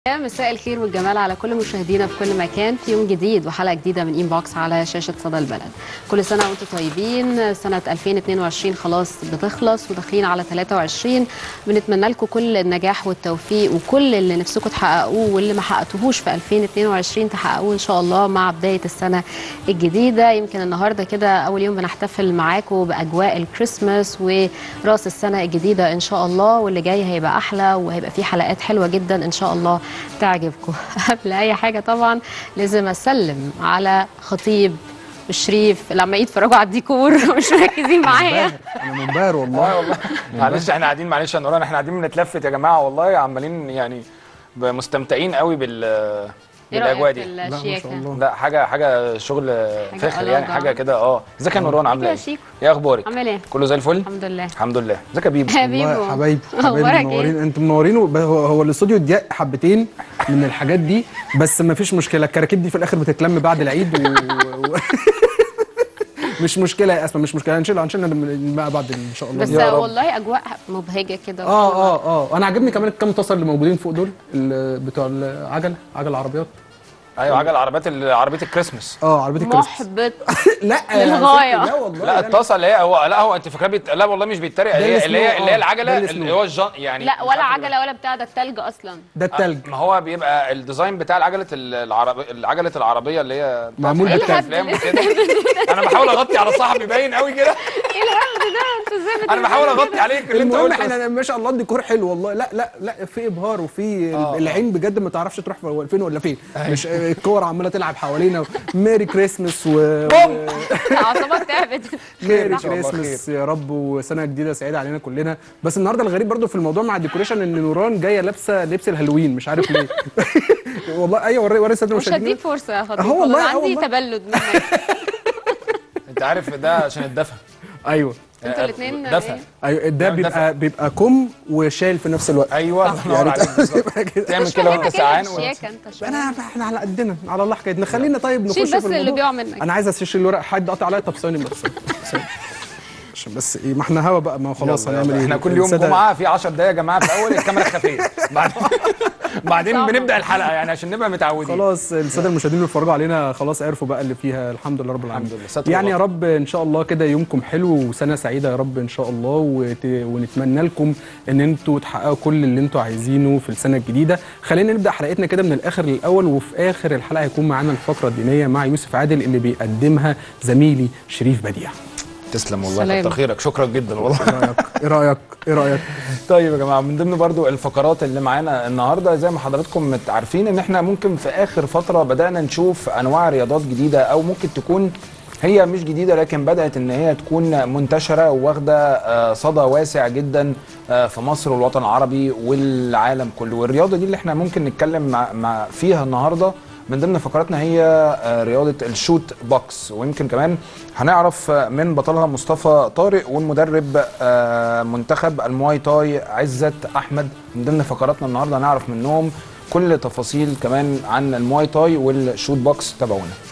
مساء الخير والجمال على كل مشاهدينا في كل مكان في يوم جديد وحلقه جديده من انبوكس على شاشه صدى البلد كل سنه وانتم طيبين سنه 2022 خلاص بتخلص وداخلين على 23 بنتمنى لكم كل النجاح والتوفيق وكل اللي نفسكم تحققوه واللي ما حققتوهوش في 2022 تحققوه ان شاء الله مع بدايه السنه الجديده يمكن النهارده كده اول يوم بنحتفل معاكم باجواء الكريسماس وراس السنه الجديده ان شاء الله واللي جاي هيبقى احلى وهيبقى فيه حلقات حلوه جدا ان شاء الله تعجبكم قبل اي حاجه طبعا لازم اسلم على خطيب وشريف اللي عمالين يتفرجوا على الديكور مش مركزين معايا انا منبهر والله والله والله معلش احنا قاعدين معلش يا نوران احنا قاعدين بنتلفت يا جماعه والله عمالين يعني مستمتعين قوي بال ايه بالاجواء رايك دي في لا ما شاء الشياكه الله لا حاجه حاجه شغل فاخر يعني ألابا. حاجه كده اه ازيك يا نوران عامله يا ايه؟ شيكو. ايه اخبارك؟ عامل ايه كله زي الفل؟ الحمد لله الحمد لله ازيك يا بيبو؟ حبيبي والله حبايبي أخبارك حبايبي إيه؟ منورين انتوا منورين وب- هو, هو الاستوديو ضيق حبتين من الحاجات دي بس ما فيش مشكله الكراكيب دي في الاخر بتتلم بعد العيد و... و... مش مشكله يا اسماء مش مشكله هنشيلها هنشيلها بقى بعد ان شاء الله بس يا رب. والله اجواء مبهجه كده اه اه اه انا عاجبني كمان الكام تصل اللي موجودين فوق دول ال- بتوع العجل عجل العربيات ايوه عجل عربيات ال- عربيه الكريسماس اه اه عربيه الكريسماس محبط لا يا للغاية. ستي، لا والله لا الطاسه اللي هي هو لا هو انت فاكراه بيت... لا والله مش بيتريق ده هي اللي هي السنو، اللي هي آه. العجله ده اللي السنو. هو الجن يعني لا مش ولا عارف عجله ولا بتاع ده التلج اصلا ده التلج ما هو بيبقى الديزاين بتاع العجله العربيه العجله العربيه اللي هي بتاعت معمول حاجات بالتلج. الافلام وكده انا بحاول اغطي على صاحبي باين قوي كده ايه الهبد ده انتوا ازاي انا بحاول اغطي عليك اللي انت المهم قلته احنا ما شاء الله الديكور حلو والله لا لا لا في ابهار وفي آه. العين بجد ما تعرفش تروح فين ولا فين مش الكور عماله تلعب حوالينا ميري كريسمس و بوم. العصابات تعبت ميري إن شاء الله كريسمس يا رب وسنه جديده سعيده علينا كلنا بس النهارده الغريب برضو في الموضوع مع الديكوريشن ان نوران جايه لابسه لبس الهالوين مش عارف ليه والله ايوه وري وري الساده مش المشاهدين هديك فرصه يا خطيب أهو والله، والله أهو عندي والله. تبلد منك انت عارف ده عشان الدفى ايوه انتوا الاثنين دفى ايوه ده نعم، بيبقى بيبقى كم وشال في نفس الوقت ايوه الله ينور يعني عليك بالظبط. يبقى كده. تعمل كده وانت سعان و... شياكه انت شويه انا احنا على قدنا على الله حكايتنا خلينا طيب نخش شيل في بس اللي الموضوع. بيقع منك انا عايز اشيل الورق حد قطع عليا طب ثواني بس ثواني. عشان بس ايه ما احنا هوا بقى ما هو خلاص يلا، هنعمل يلا. ايه احنا كل يوم السادة- جمعه في 10 دقايق يا جماعه في الاول الكاميرا خفيه بعد بعدين صعبة. بنبدا الحلقه يعني عشان نبقى متعودين خلاص الساده المشاهدين اللي بيتفرجوا علينا خلاص عرفوا بقى اللي فيها الحمد لله رب العالمين الحمد لله، ستر يعني يا الله. رب ان شاء الله كده يومكم حلو وسنه سعيده يا رب ان شاء الله وت... ونتمنى لكم ان انتوا تحققوا كل اللي انتوا عايزينه في السنه الجديده خلينا نبدا حلقتنا كده من الاخر للاول وفي اخر الحلقه هيكون معانا الفقره الدينيه مع يوسف عادل اللي بيقدمها زميلي شريف بديع تسلم والله سلام. كتر خيرك شكرا جدا والله ايه رايك ايه رايك ايه رايك طيب يا جماعه من ضمن برضو الفقرات اللي معانا النهارده زي ما حضراتكم مت- عارفين ان احنا ممكن في اخر فتره بدانا نشوف انواع رياضات جديده او ممكن تكون هي مش جديده لكن بدات ان هي تكون منتشره وواخده آه، صدى واسع جدا آه، في مصر والوطن العربي والعالم كله والرياضه دي اللي احنا ممكن نتكلم مع, مع فيها النهارده من ضمن فقراتنا هي آه، رياضه الشوت بوكس ويمكن كمان هنعرف آه، من بطلها مصطفى طارق والمدرب آه، منتخب المواي تاي عزت احمد من ضمن فقراتنا النهارده هنعرف منهم كل تفاصيل كمان عن المواي تاي والشوت بوكس تابعونا